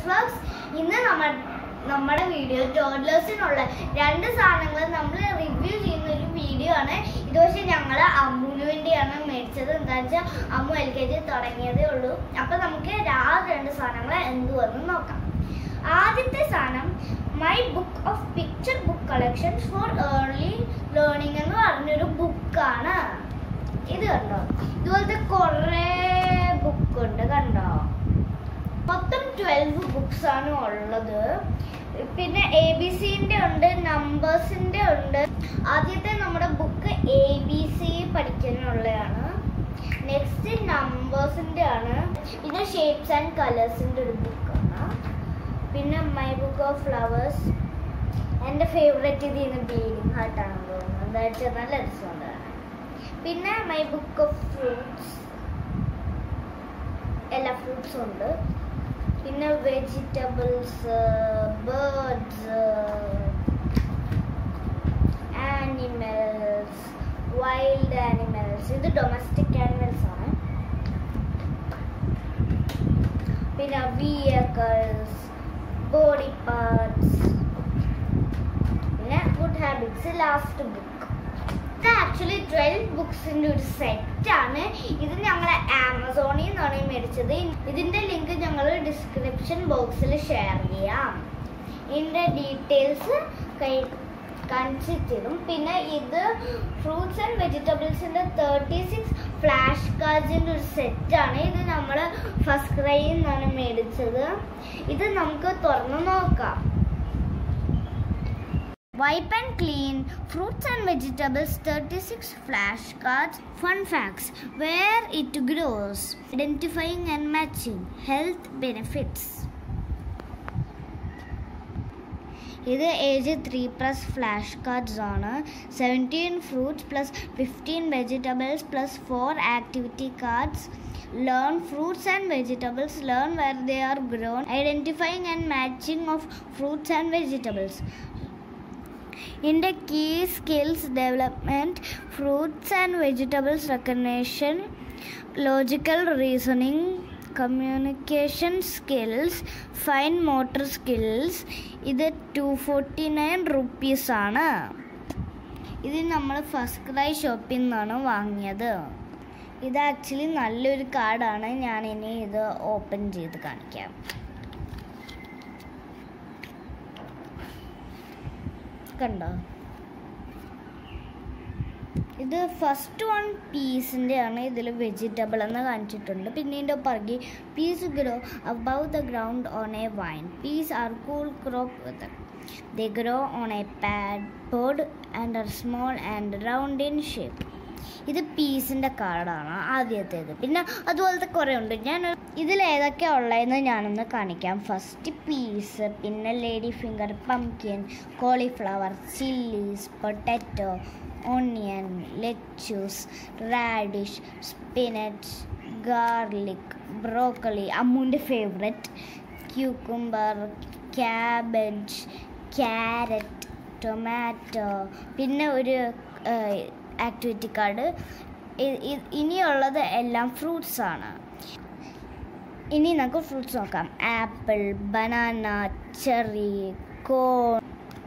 Vlogs ഇന്ന് നമ്മ നമ്മുടെ വീഡിയോ ടോഡ്ലേഴ്സിനുള്ള രണ്ട് സാധനങ്ങൾ നമ്മൾ റിവ്യൂ ചെയ്യുന്ന ഒരു വീഡിയോ ആണ് ഇത് പക്ഷേ ഞങ്ങൾ അമ്മുവിന് വേണ്ടിയാണ് മേടിച്ചത് എന്താ വെച്ചാൽ അമ്മു എൽ കെ ജി തുടങ്ങിയതേ ഉള്ളൂ അപ്പൊ നമുക്ക് ആ രണ്ട് സാധനങ്ങൾ എന്തുവെന്ന് നോക്കാം ആദ്യത്തെ സാധനം my book of picture book collections for early learning എന്ന് പറഞ്ഞൊരു ബുക്കാണ് ഇത് കണ്ടോ ഇതുപോലത്തെ കുറേ ബുക്ക് ഉണ്ട് കണ്ടോ മൊത്തം ട്വൽവ് ബുക്സ് ആണ് ഉള്ളത് പിന്നെ എ ബി സിന്റെ ഉണ്ട് നമ്പേഴ്സിന്റെ ഉണ്ട് ആദ്യത്തെ നമ്മുടെ ബുക്ക് എ ബി സി പഠിക്കാനുള്ളതാണ് നെക്സ്റ്റ് നമ്പേഴ്സിന്റെ ആണ് പിന്നെ ഷേപ്സ് ആൻഡ് കളേഴ്സിന്റെ ഒരു ബുക്കാണ് പിന്നെ മൈ ബുക്ക് ഓഫ് ഫ്ലവേഴ്സ് എൻ്റെ ഫേവറേറ്റ് ഇതിന് ബീഡിങ് ഹാർട്ടാണ് തോന്നുന്നത് എന്താ വെച്ചാൽ നല്ല രസമുണ്ട് കാണാൻ. പിന്നെ മൈ ബുക്ക് ഓഫ് ഫ്രൂട്ട്സ് എല്ലാ ഫ്രൂട്ട്സും ഉണ്ട് പിന്നെ vegetables birds animals wild animals ഇത് ഡൊമസ്റ്റിക് ആനിമൽസ് ആണ് പിന്നെ വിയക്കിൾസ് ബോഡി പാർട്സ് പിന്നെ ഗുഡ് ഹാബിറ്റ്സ് ലാസ്റ്റ് ബുക്ക് ഇത് ആക്ച്വലി ട്വൽവ് ബുക്സിന്റെ ഒരു സെറ്റ് ആണ് ഇത് ഞങ്ങൾ ആമസോണിൽ നിന്നാണ് മേടിച്ചത് ഇതിന്റെ ലിങ്ക് ഞങ്ങൾ ഡിസ്ക്രിപ്ഷൻ ബോക്സിൽ ഷെയർ ചെയ്യാം ഇതിന്റെ ഡീറ്റെയിൽസ് കൈ കാണിച്ചിട്ടും പിന്നെ ഇത് ഫ്രൂട്ട്സ് ആൻഡ് വെജിറ്റബിൾസിന്റെ തേർട്ടി സിക്സ് ഫ്ലാഷ് കാർഡ്സിന്റെ ഒരു സെറ്റാണ് ഇത് നമ്മൾ ഫസ്റ്റ് ക്രൈയിൽ നിന്നാണ് മേടിച്ചത് ഇത് നമുക്ക് തുറന്നു നോക്കാം Wipe and clean fruits and vegetables 36 flashcards. Fun facts where it grows, identifying and matching, health benefits. ഇത് age three plus flash cards ആണ് seventeen fruits plus fifteen vegetables plus four activity cards learn fruits and vegetables learn where they are grown identifying and matching of fruits and vegetables in the key skills development fruits and vegetables recognition logical reasoning communication skills fine motor skills ഇത് two forty nine rupees ആണ് ഇത് നമ്മൾ first cry ഷോപ്പിൽ നിന്നാണ് വാങ്ങിയത് ഇത് actually നല്ലൊരു കാർഡാണ് ഞാൻ ഇനി ഇത് ഓപ്പൺ ചെയ്ത് കാണിക്കാം കണ്ടോ ഇത് ഫസ്റ്റ് വൺ പീസിൻ്റെ ആണ് ഇതിൽ വെജിറ്റബിൾ എന്ന് കാണിച്ചിട്ടുണ്ട് പിന്നെ ഇതിൻ്റെ പുറകെ peas grow above the ground on a vine peas are cool crop with they grow on a pad pod and are small and round in shape ഇത് പീസിൻ്റെ കാർഡാണ് ആദ്യത്തേത് പിന്നെ അതുപോലത്തെ കുറേ ഉണ്ട് ഞാൻ ഇതിൽ ഏതൊക്കെയാണ് ഉള്ളതെന്ന് ഞാനൊന്ന് കാണിക്കാം ഫസ്റ്റ് പീസ് പിന്നെ lady finger pumpkin cauliflower chillies potato onion lettuce radish spinach garlic broccoli അമ്മുൻ്റെ favourite cucumber cabbage carrot tomato പിന്നെ ഒരു ആക്ടിവിറ്റി കാർഡ് ഇനിയുള്ളത് എല്ലാം ഫ്രൂട്ട്സ് ആണ് ഇനി നമുക്ക് ഫ്രൂട്ട്സ് നോക്കാം apple banana cherry corn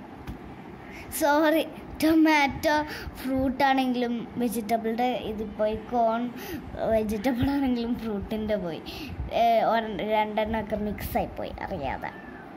sorry tomato fruit ആണെങ്കിലും വെജിറ്റബിളുടെ ഇത് പോയി കോൺ വെജിറ്റബിൾ ആണെങ്കിലും ഫ്രൂട്ടിൻ്റെ പോയി രണ്ടെണ്ണമൊക്കെ മിക്സായി പോയി അറിയാതെ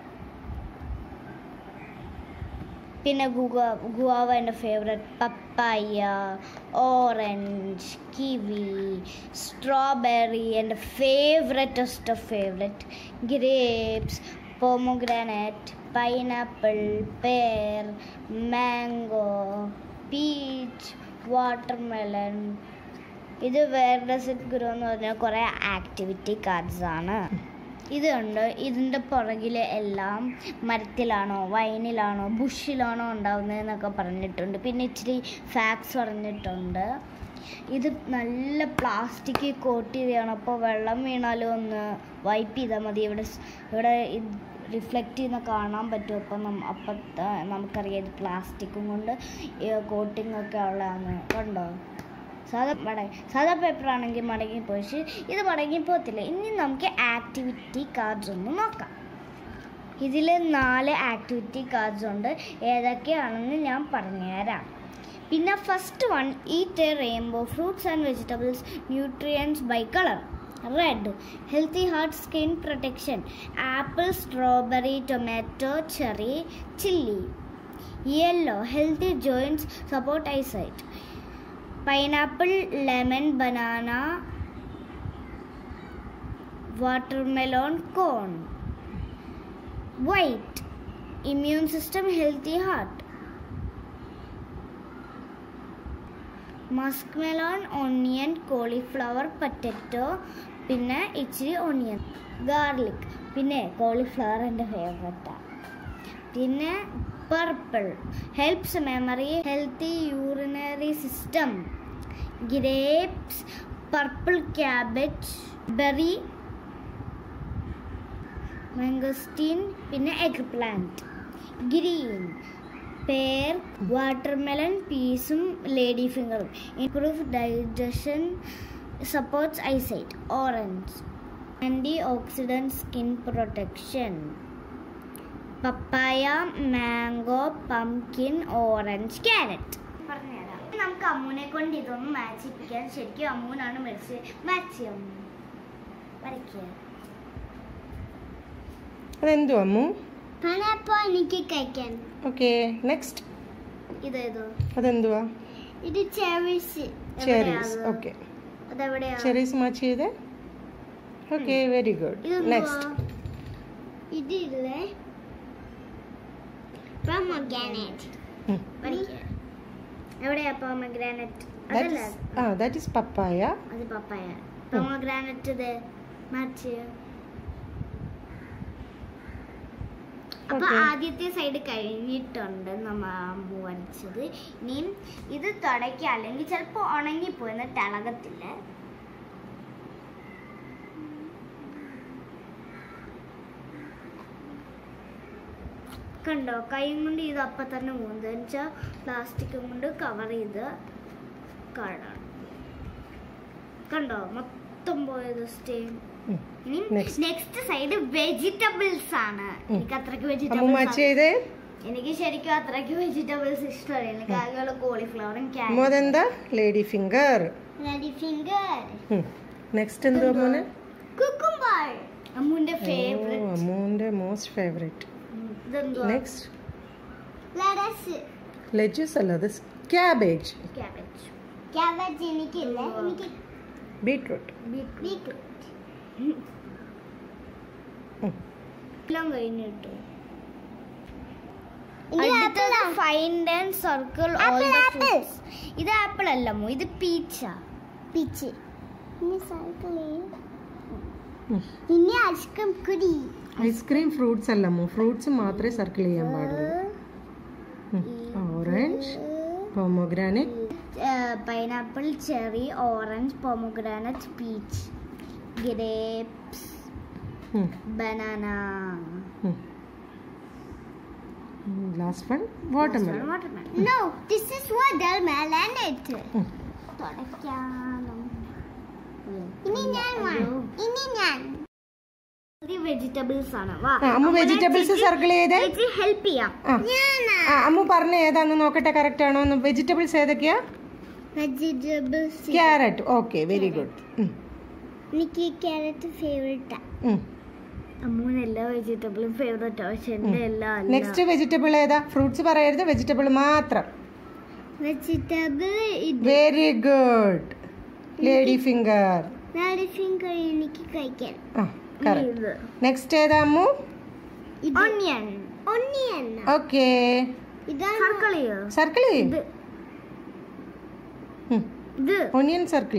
പിന്നെ ഗുവ ഗുവാവ എൻ്റെ favourite papaya orange kiwi strawberry എൻ്റെ favouritest of favourite grapes pomegranate pineapple pear mango peach watermelon ഇത് വേർ ഡസ് ഇറ്റ് ഗ്രോ എന്ന് പറഞ്ഞാൽ കുറേ ആക്ടിവിറ്റി കാർഡ്സ് ആണ് ഇതുണ്ട് ഇതിൻ്റെ പുറകിൽ എല്ലാം മരത്തിലാണോ വൈനിലാണോ ബുഷിലാണോ ഉണ്ടാവുന്നത് എന്നൊക്കെ പറഞ്ഞിട്ടുണ്ട് പിന്നെ ഇച്ചിരി ഫാക്ട്സ് പറഞ്ഞിട്ടുണ്ട് ഇത് നല്ല പ്ലാസ്റ്റിക് കോട്ട് ചെയ്താണ് അപ്പോൾ വെള്ളം വീണാലും ഒന്ന് വൈപ്പ് ചെയ്താൽ മതി ഇവിടെ സ്- ഇവിടെ റിഫ്ലക്റ്റ് ചെയ്യുന്ന കാണാൻ പറ്റും അപ്പം നം അപ്പം നമുക്കറിയാം ഇത് പ്ലാസ്റ്റിക്കും കൊണ്ട് കോട്ടിംഗ് ഒക്കെ ഉള്ളതാണ് കണ്ടോ സാധാ മടങ്ങി സാധാ പേപ്പർ ആണെങ്കിൽ മടങ്ങി പോയി ഇത് മടങ്ങി പോകത്തില്ല ഇനി നമുക്ക് ആക്ടിവിറ്റി കാർഡ്സ് ഒന്ന് നോക്കാം ഇതിൽ നാല് ആക്ടിവിറ്റി കാർഡ്സ് ഉണ്ട് ഏതൊക്കെയാണെന്ന് ഞാൻ പറഞ്ഞുതരാം പിന്നെ first one eat a rainbow fruits and vegetables nutrients by colour red healthy heart skin protection apple strawberry tomato cherry chilli yellow healthy joints support eyesight pineapple lemon banana watermelon cone white immune system healthy heart muskmelon onion cauliflower potato പിന്നെ ഇച്ചിരി onion garlic പിന്നെ cauliflower എൻ്റെ ഫേവററ്റാണ് പിന്നെ purple helps memory healthy urinary system grapes purple cabbage berry mangosteen പിന്നെ eggplant green pear watermelon പീസും lady ഫിംഗറും improve digestion supports eyesight orange antioxidant skin protection papaya mango pumpkin orange carrot പറഞ്ഞുതരാം നമുക്ക് അമ്മൂനെ കൊണ്ട് ഇതൊന്ന് match ചെയ്യിപ്പിക്കാൻ ശരിക്കും അമ്മൂനാണ് medicine match ചെയ്യാം വരയ്ക്കുക അതെന്തു അമ്മു പൈനാപ്പിൾ എനിക്ക് കഴിക്കാൻ ഓക്കെ നെക്സ്റ്റ് ഇതേതോ അതെന്തുവാ ഇത് ചെറീസ് ചെറീസ് ഓക്കെ അതെവിടെയാ ചെറീസ് മാച്ച് ചെയ്ത് ഓക്കെ വെരി ഗുഡ് നെക്സ്റ്റ് ഇതില്ലേ പൊമഗ്രാനൈറ്റ് എവിടെയാ പൊമഗ്രാനൈറ്റ് അതല്ല ആ ദാറ്റ് ഇസ് പപ്പായ അത് പപ്പായ പൊമഗ്രാനൈറ്റ് ഇത് മാച്ച് അപ്പൊ Okay. ആദ്യത്തെ സൈഡ് കഴിഞ്ഞിട്ടുണ്ട് നമ്മ അമ്മു വരച്ചത് ഇനിയും ഇത് തുടയ്ക്കുക അല്ലെങ്കിൽ ചിലപ്പോ ഉണങ്ങിപ്പോയി എന്നിട്ട് ഇളകത്തില്ല കണ്ടോ കൈ കൊണ്ട് ഇത് അപ്പം തന്നെ പോകുന്നത് വെച്ചാൽ പ്ലാസ്റ്റിക് കൊണ്ട് കവർ ചെയ്ത് കാണാം കണ്ടോ മൊത്തം പോയത് സ്റ്റെയിൻ ഉം. ഇനി Next. നെക്സ്റ്റ് സൈഡ് വെജിറ്റബിൾസ് ആണ് ഉം. എനിക്ക് അത്രയ്ക്ക് അമ്മു മാച്ച് വെജിറ്റബിൾസ് ചെയ്തേ എനിക്ക് ശരിക്കും അത്രയ്ക്ക് വെജിറ്റബിൾസ് ഇഷ്ടമല്ല എനിക്ക് ആകെയുള്ള കോളിഫ്ലവറും അമ്മു അതെന്താ ലേഡി ഫിംഗർ ഫിംഗർ നെക്സ്റ്റ് എന്തുവാ മോനെ കുക്കുംബർ അമ്മുന്റെ ഫേവറേറ്റ് അമ്മുവിന്റെ മോസ്റ്റ് ഫേവറേറ്റ് ഇതെന്തുവാ നെക്സ്റ്റ് ലെറ്റസ് ലെജസ് അല്ല അത് ക്യാബേജ് ക്യാബേജ് ക്യാബേജ് എനിക്കില്ല എനിക്ക് ബീട്രൂട്ട് ബീറ്റ്റൂട്ട് എല്ലാം കഴിഞ്ഞിട്ടു find and circle all the fruits ഇത് ആപ്പിൾ അല്ല മോ ഇത് പീച്ച പീച്ച് ഇനി സർക്കിൾ ഇനി ഐസ്ക്രീം കുടി ഐസ്ക്രീം ഫ്രൂട്ട്സ് അല്ല അമ്മു ഫ്രൂട്ട്സ് മാത്രമേ സർക്കിൾ ചെയ്യാൻ പാടുള്ളൂ orange pomegranate pineapple cherry orange pomegranate peach grapes banana last one watermelon No, this is watermelon. It. ഉം. തുടയ്ക്കാനും ഇനി ഞാൻ ഇനി ഞാൻ വെജിറ്റബിൾസ് ആണ് വാ ആ, അമ്മു വെജിറ്റബിൾസ് സർക്കിൾ ചെയ്തേ ഹെൽപ്പ് ചെയ്യാം ആ. ആ അമ്മു പറഞ്ഞ ഏതാന്ന് നോക്കട്ടെ കറക്റ്റ് ആണോ വെജിറ്റബിൾസ് ഏതൊക്കെയാ vegetables carrot okay very good എനിക്ക് ക്യാരറ്റ് ഫേവറേറ്റാ അമ്മൂന് എല്ലാ വെജിറ്റബിളും ഫേവറേറ്റാ പക്ഷെ എന്റെ എല്ലാം അല്ല നെക്സ്റ്റ് വെജിറ്റബിൾ ഏതാ ഫ്രൂട്ട്സ് പറയരുത് വെജിറ്റബിൾ മാത്രം vegetable very good lady finger finger എനിക്ക് കഴിക്കാൻ ആ കറക്റ്റ് നെക്സ്റ്റ് ഏതാ അമ്മു ഒന്നിയൻ ഒന്നിയൻ ഓക്കെ ഇതാണ് സർക്കിൾ ചെയ്യോ സർക്കിൾ ഇത് ഇത് ഒനിയൻ സർക്കിൾ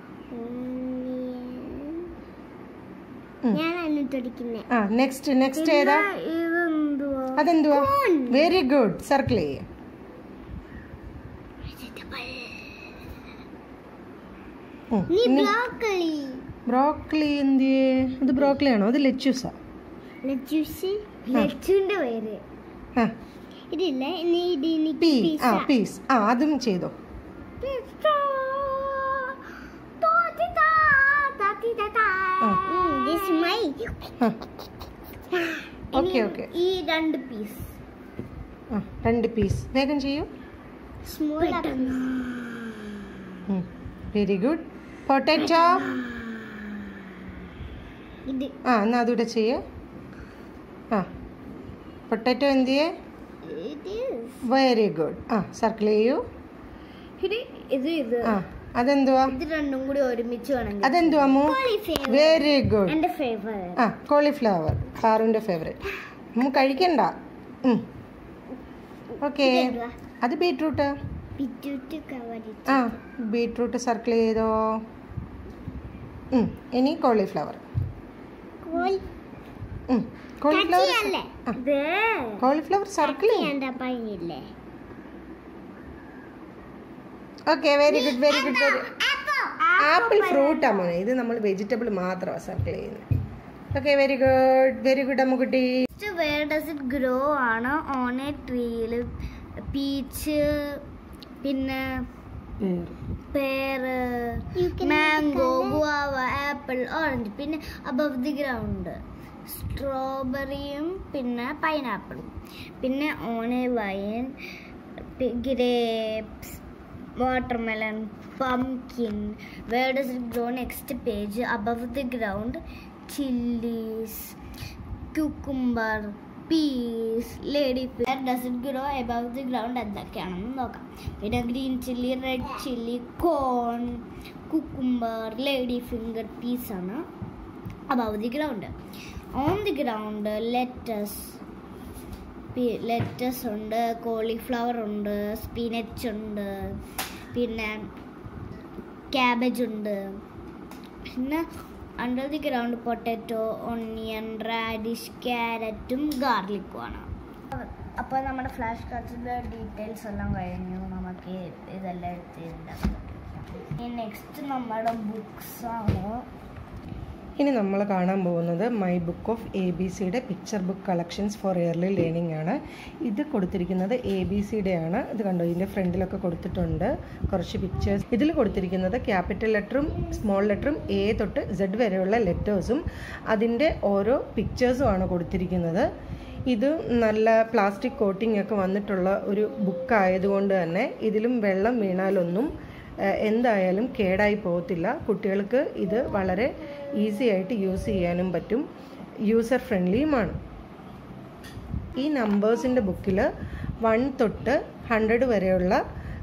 ഞാൻ അന്നിട്ടടിക്കുന്നേ ആ നെക്സ്റ്റ് നെക്സ്റ്റ് ഏതാ ഇതെന്തുവാ അതെന്തുവാ വെരി ഗുഡ് സർക്കിൾ ചെയ്യേ നീ ബ്രോക്കലി ബ്രോക്കളി എന്തിയേ അത് ബ്രോക്കളി ആണോ അത് ലെച്ചൂസാ ലച്ചൂസ് ലച്ചുവിന്റെ പേര് ആ ഇതില്ല നീ ഇതിന് പീ ആ പീസ് ആ അതും ചെയ്തോ ആ. This is my ആ ഓക്കെ ഓക്കെ ഈ രണ്ട് പീസ് ആ രണ്ട് പീസ് വേഗം ചെയ്യൂ സ്മോൾ വെരി ഗുഡ് പൊട്ടാറ്റോ ഇത് ആ എന്നാൽ അതുകൂടെ ചെയ്യേ ആ പൊട്ടാറ്റോ എന്ത് ചെയ്യേ ഇത് വെരി ഗുഡ് ആ സർക്കിൾ ചെയ്യൂ ഇത് ഇത് ഇത് ആ അതെന്തുവാ ഇത് രണ്ടും കൂടി ഒരുമിച്ച് വേണമെങ്കിൽ അതെന്തുവാ അമ്മു വെരി ഗുഡ് എന്റെ ഫേവറേറ്റ് ആ കോളിഫ്ലവർ പാറുവിൻ്റെ ഫേവറേറ്റ് അമ്മു കഴിക്കണ്ട ഓക്കെ അത് ബീട്രൂട്ട് ബിറ്റുട്ട് കവറി ആ ബീട്രൂട്ട് സർക്കിൾ ചെയ്തോ ഉം, ഇനി കോളിഫ്ലവർ കോളിഫ്ലവർ ആ. കോളിഫ്ലവർ സർക്കിൾ പൈനില്ലേ okay very good very good very apple ഫ്രൂട്ടാ മോനെ ഇത് നമ്മൾ വെജിറ്റബിൾ മാത്രമാണ് സർക്കിൾ ചെയ്യുന്നത് okay very good very good അമ്മുക്കുട്ടി വേർ ഡസ് ഇറ്റ് ഗ്രോ ആണ് ഓൺ എ ട്രീയിൽ പീച്ച് പിന്നെ pear mango guava apple orange പിന്നെ അബവ് ദി ഗ്രൗണ്ട് സ്ട്രോബെറിയും പിന്നെ പൈനാപ്പിളും പിന്നെ on a vine grapes watermelon pumpkin where does it grow next page above the ground chillies cucumber, peas, lady where does it grow above the ground എന്തൊക്കെയാണെന്ന് നോക്കാം പിന്നെ green chilli red chilli corn cucumber lady finger peas ആണ് above the ground on the ground lettuce lettuce ഉണ്ട് cauliflower ഉണ്ട് spinach ഉണ്ട് പിന്നെ cabbage ഉണ്ട് പിന്നെ under the ground potato onion radish ക്യാരറ്റും ഗാർലിക്കും ആണ് അപ്പോൾ നമ്മുടെ ഫ്ലാഷ് കാർഡ്സിൻ്റെ ഡീറ്റെയിൽസ് എല്ലാം കഴിഞ്ഞു നമുക്ക് ഇതെല്ലാം എടുത്തിട്ടുണ്ടാകും ഇനി നെക്സ്റ്റ് നമ്മുടെ ബുക്സ് ആണ് ഇനി നമ്മൾ കാണാൻ പോകുന്നത് my book of A B സിയുടെ picture book collections for early learning ആണ് ഇത് കൊടുത്തിരിക്കുന്നത് എ ബി സിയുടെ ആണ് ഇത് കണ്ടോ ഇതിൻ്റെ ഫ്രണ്ടിലൊക്കെ കൊടുത്തിട്ടുണ്ട് കുറച്ച് പിക്ചേഴ്സ് ഇതിൽ കൊടുത്തിരിക്കുന്നത് ക്യാപിറ്റൽ ലെറ്ററും സ്മോൾ ലെറ്ററും എ തൊട്ട് സെഡ് വരെയുള്ള ലെറ്റേഴ്സും അതിൻ്റെ ഓരോ പിക്ചേഴ്സും ആണ് കൊടുത്തിരിക്കുന്നത് ഇത് നല്ല പ്ലാസ്റ്റിക് കോട്ടിംഗ് ഒക്കെ വന്നിട്ടുള്ള ഒരു ബുക്ക് ആയതുകൊണ്ട് തന്നെ ഇതിലും വെള്ളം വീണാലൊന്നും ഏഹ്, എന്തായാലും കേടായി പോകത്തില്ല കുട്ടികൾക്ക് ഇത് വളരെ ഈസി ആയിട്ട് യൂസ് ചെയ്യാനും പറ്റും യൂസർ ഫ്രണ്ട്ലിയുമാണ് ഈ നമ്പേഴ്സിൻ്റെ ബുക്കിൽ വൺ തൊട്ട് ഹൺഡ്രഡ് വരെയുള്ള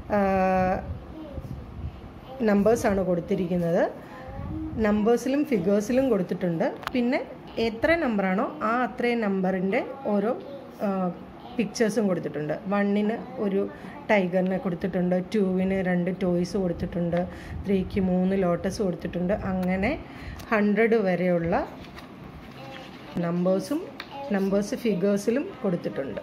നമ്പേഴ്സാണ് കൊടുത്തിരിക്കുന്നത് നമ്പേഴ്സിലും ഫിഗേഴ്സിലും കൊടുത്തിട്ടുണ്ട് പിന്നെ എത്ര നമ്പറാണോ ആ അത്രയും നമ്പറിൻ്റെ ഓരോ പിക്ചേഴ്സും കൊടുത്തിട്ടുണ്ട് വണ്ണിന് ഒരു ടൈഗറിനെ കൊടുത്തിട്ടുണ്ട് ടൂവിന് രണ്ട് ടോയ്സ് കൊടുത്തിട്ടുണ്ട് ത്രീക്ക് മൂന്ന് ലോട്ടസ് കൊടുത്തിട്ടുണ്ട് അങ്ങനെ ഹൺഡ്രഡ് വരെയുള്ള നമ്പേഴ്സും നമ്പേഴ്സ് ഫിഗേഴ്സിലും കൊടുത്തിട്ടുണ്ട്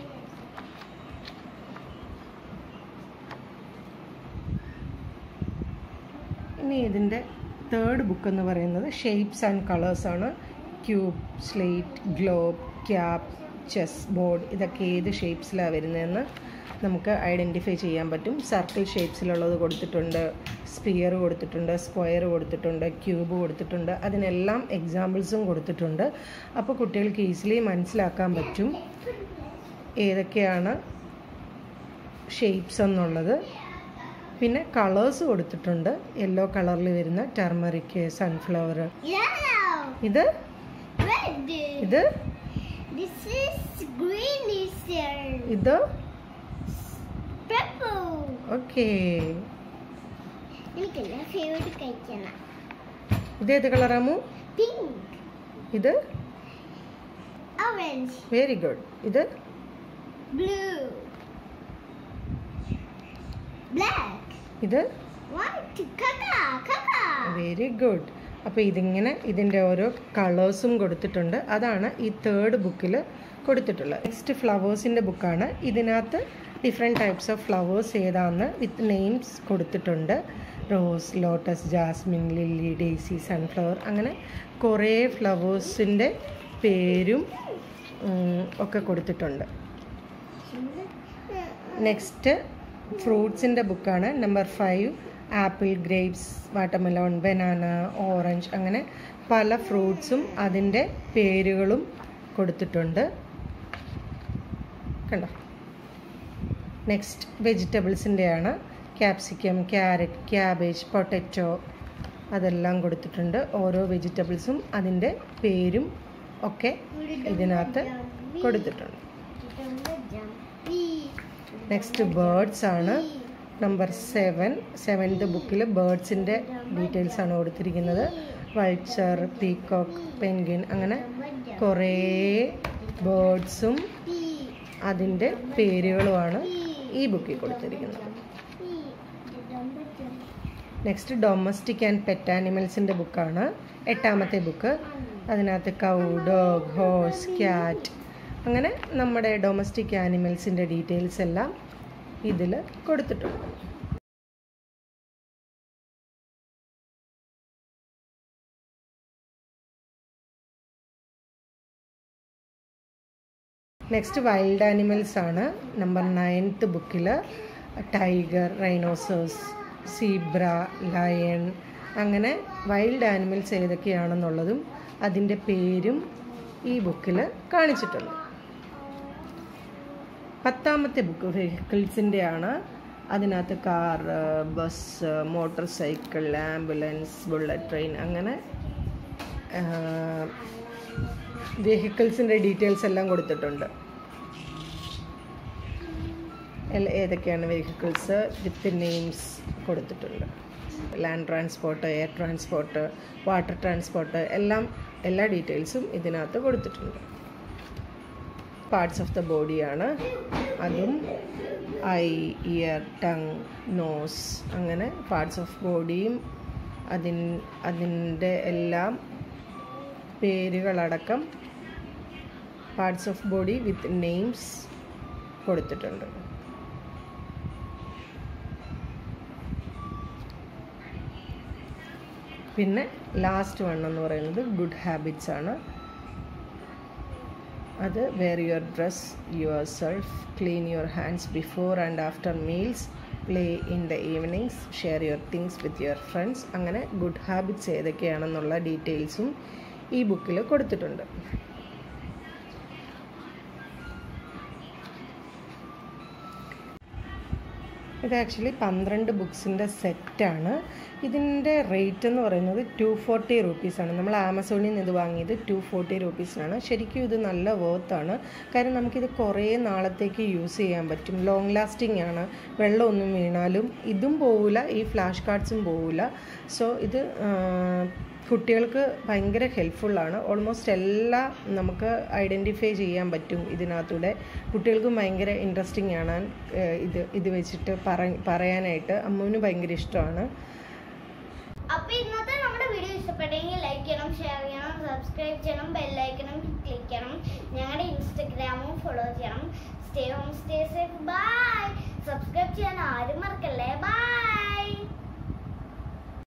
ഇനി ഇതിൻ്റെ തേർഡ് ബുക്ക് എന്ന് പറയുന്നത് ഷേപ്സ് ആൻഡ് കളേഴ്സ് ആണ് cube slate globe cap chess board ഇതൊക്കെ ഏത് ഷേപ്സിലാണ് വരുന്നതെന്ന് നമുക്ക് ഐഡൻറ്റിഫൈ ചെയ്യാൻ പറ്റും സർക്കിൾ ഷേപ്സിലുള്ളത് കൊടുത്തിട്ടുണ്ട് സ്പിയർ കൊടുത്തിട്ടുണ്ട് സ്ക്വയർ കൊടുത്തിട്ടുണ്ട് ക്യൂബ് കൊടുത്തിട്ടുണ്ട് അതിനെല്ലാം എക്സാമ്പിൾസും കൊടുത്തിട്ടുണ്ട് അപ്പോൾ കുട്ടികൾക്ക് ഈസിലി മനസ്സിലാക്കാൻ പറ്റും ഏതൊക്കെയാണ് ഷേപ്സ് എന്നുള്ളത് പിന്നെ കളേഴ്സ് കൊടുത്തിട്ടുണ്ട് യെല്ലോ കളറിൽ വരുന്ന ടർമറിക് സൺഫ്ലവർ Yellow, ഇത് red. ഇത് This is green is here. ഇത് Purple. ഓക്കെ എനിക്കെല്ലാം ഫേവറേറ്റ് കഴിക്കണം ഇത് ഏത് കളറാമു പിങ്ക് ഇത് ഓറഞ്ച് വെരി ഗുഡ് ഇത് ബ്ലൂ ബ്ലാക്ക് ഇത് വൈറ്റ് കക്ക കക്ക വെരി ഗുഡ് അപ്പോൾ ഇതിങ്ങനെ ഇതിൻ്റെ ഓരോ കളേഴ്സും കൊടുത്തിട്ടുണ്ട് അതാണ് ഈ തേർഡ് ബുക്കിൽ കൊടുത്തിട്ടുള്ളത് നെക്സ്റ്റ് ഫ്ലവേഴ്സിൻ്റെ ബുക്കാണ് ഇതിനകത്ത് ഡിഫറെൻറ്റ് ടൈപ്സ് ഓഫ് ഫ്ലവേഴ്സ് ഏതാണെന്ന് വിത്ത് നെയിംസ് കൊടുത്തിട്ടുണ്ട് rose lotus jasmine lily daisy sunflower അങ്ങനെ കുറേ ഫ്ലവേഴ്സിൻ്റെ പേരും ഉം, ഒക്കെ കൊടുത്തിട്ടുണ്ട് നെക്സ്റ്റ് ഫ്രൂട്ട്സിൻ്റെ ബുക്കാണ് number five apple grapes watermelon banana orange അങ്ങനെ പല ഫ്രൂട്ട്സും അതിൻ്റെ പേരുകളും കൊടുത്തിട്ടുണ്ട് കണ്ടോ നെക്സ്റ്റ് വെജിറ്റബിൾസിൻ്റെയാണ് ക്യാപ്സിക്കം ക്യാരറ്റ് ക്യാബേജ് പൊട്ടറ്റോ അതെല്ലാം കൊടുത്തിട്ടുണ്ട് ഓരോ വെജിറ്റബിൾസും അതിൻ്റെ പേരും ഒക്കെ ഇതിനകത്ത് കൊടുത്തിട്ടുണ്ട് നെക്സ്റ്റ് ബേർഡ്സ് ആണ് നമ്പർ സെവൻ സെവൻത് ബുക്കിൽ ബേർഡ്സിൻ്റെ ഡീറ്റെയിൽസ് ആണ് കൊടുത്തിരിക്കുന്നത് വൾച്ചർ പീകോക്ക് പെൻഗിൻ അങ്ങനെ കുറേ ബേർഡ്സും അതിൻ്റെ പേരുകളുമാണ് ഈ ബുക്കിൽ കൊടുത്തിരിക്കുന്നത് നെക്സ്റ്റ് ഡൊമസ്റ്റിക് ആൻഡ് പെറ്റ് ആനിമൽസിൻ്റെ ബുക്കാണ് എട്ടാമത്തെ ബുക്ക് അതിനകത്ത് കൗ ഡോഗ് ഹോഴ്സ് ക്യാറ്റ് അങ്ങനെ നമ്മുടെ ഡൊമസ്റ്റിക് ആനിമൽസിൻ്റെ ഡീറ്റെയിൽസ് എല്ലാം ഇതിൽ കൊടുത്തിട്ടുണ്ട് നെക്സ്റ്റ് വൈൽഡ് ആനിമൽസ് ആണ് നമ്പർ നയൻത്ത് ബുക്കിൽ ടൈഗർ റൈനോസേഴ്സ് സീബ്ര ലയൺ അങ്ങനെ വൈൽഡ് ആനിമൽസ് ഏതൊക്കെയാണെന്നുള്ളതും അതിൻ്റെ പേരും ഈ ബുക്കിൽ കാണിച്ചിട്ടുണ്ട് പത്താമത്തെ ബുക്ക് വെഹിക്കിൾസിൻ്റെ ആണ് അതിനകത്ത് car bus motor cycle ambulance bullet train അങ്ങനെ വെഹിക്കിൾസിൻ്റെ ഡീറ്റെയിൽസ് എല്ലാം കൊടുത്തിട്ടുണ്ട് എല്ല- ഏതൊക്കെയാണ് വെഹിക്കിൾസ് വിത്ത് നെയിംസ് കൊടുത്തിട്ടുണ്ട് land transport air transport water transport എല്ലാം എല്ലാ ഡീറ്റെയിൽസും ഇതിനകത്ത് കൊടുത്തിട്ടുണ്ട് പാർട്സ് ഓഫ് ദ ബോഡിയാണ് അതും ഐ ഇയർ ടങ് നോസ് അങ്ങനെ പാർട്സ് ഓഫ് ബോഡിയും അതിൻ അതിൻ്റെ എല്ലാം പേരുകളടക്കം parts of body with names കൊടുത്തിട്ടുണ്ട് പിന്നെ ലാസ്റ്റ് വൺ എന്ന് പറയുന്നത് ഗുഡ് ഹാബിറ്റ്സ് ആണ് അത് wear your dress yourself clean your hands before and after meals play in the evenings share your things with your friends അങ്ങനെ good habits ഏതൊക്കെയാണെന്നുള്ള ഡീറ്റെയിൽസും ഈ ബുക്കിൽ കൊടുത്തിട്ടുണ്ട് ഇത് ആക്ച്വലി പന്ത്രണ്ട് ബുക്സിൻ്റെ സെറ്റാണ് ഇതിൻ്റെ റേറ്റ് എന്ന് പറയുന്നത് ടു ഫോർട്ടി റുപ്പീസാണ് നമ്മൾ ആമസോണിൽ നിന്ന് ഇത് വാങ്ങിയത് ടു ഫോർട്ടി റുപ്പീസിനാണ് ശരിക്കും ഇത് നല്ല വേർത്താണ് കാര്യം നമുക്കിത് കുറേ നാളത്തേക്ക് യൂസ് ചെയ്യാൻ പറ്റും ലോങ് ലാസ്റ്റിംഗ് ആണ് വെള്ളമൊന്നും വീണാലും ഇതും പോവില്ല ഈ ഫ്ലാഷ് കാർഡ്സും പോവില്ല സോ ഇത് ആ, കുട്ടികൾക്ക് ഭയങ്കര ഹെൽപ്ഫുള്ളാണ് ഓൾമോസ്റ്റ് എല്ലാം നമുക്ക് ഐഡൻറ്റിഫൈ ചെയ്യാൻ പറ്റും ഇതിനകത്തൂടെ കുട്ടികൾക്കും ഭയങ്കര ഇൻട്രസ്റ്റിംഗ് ആണ് ഏഹ് ഇത് ഇത് വെച്ചിട്ട് പറ പറയാനായിട്ട് അമ്മുവിന് ഭയങ്കര ഇഷ്ടമാണ് അപ്പൊ ഇന്നത്തെ നമ്മുടെ വീഡിയോ ഇഷ്ടപ്പെട്ടെങ്കിൽ ലൈക്ക് ചെയ്യണം ഷെയർ ചെയ്യണം സബ്സ്ക്രൈബ് ചെയ്യണം ബെല്ലൈക്കണം ക്ലിക്ക് ചെയ്യണം ഞങ്ങളുടെ ഇൻസ്റ്റഗ്രാമും ഫോളോ ചെയ്യണം stay home stay safe bye subscribe ചെയ്യാൻ ആരും മറക്കല്ലേ ബൈ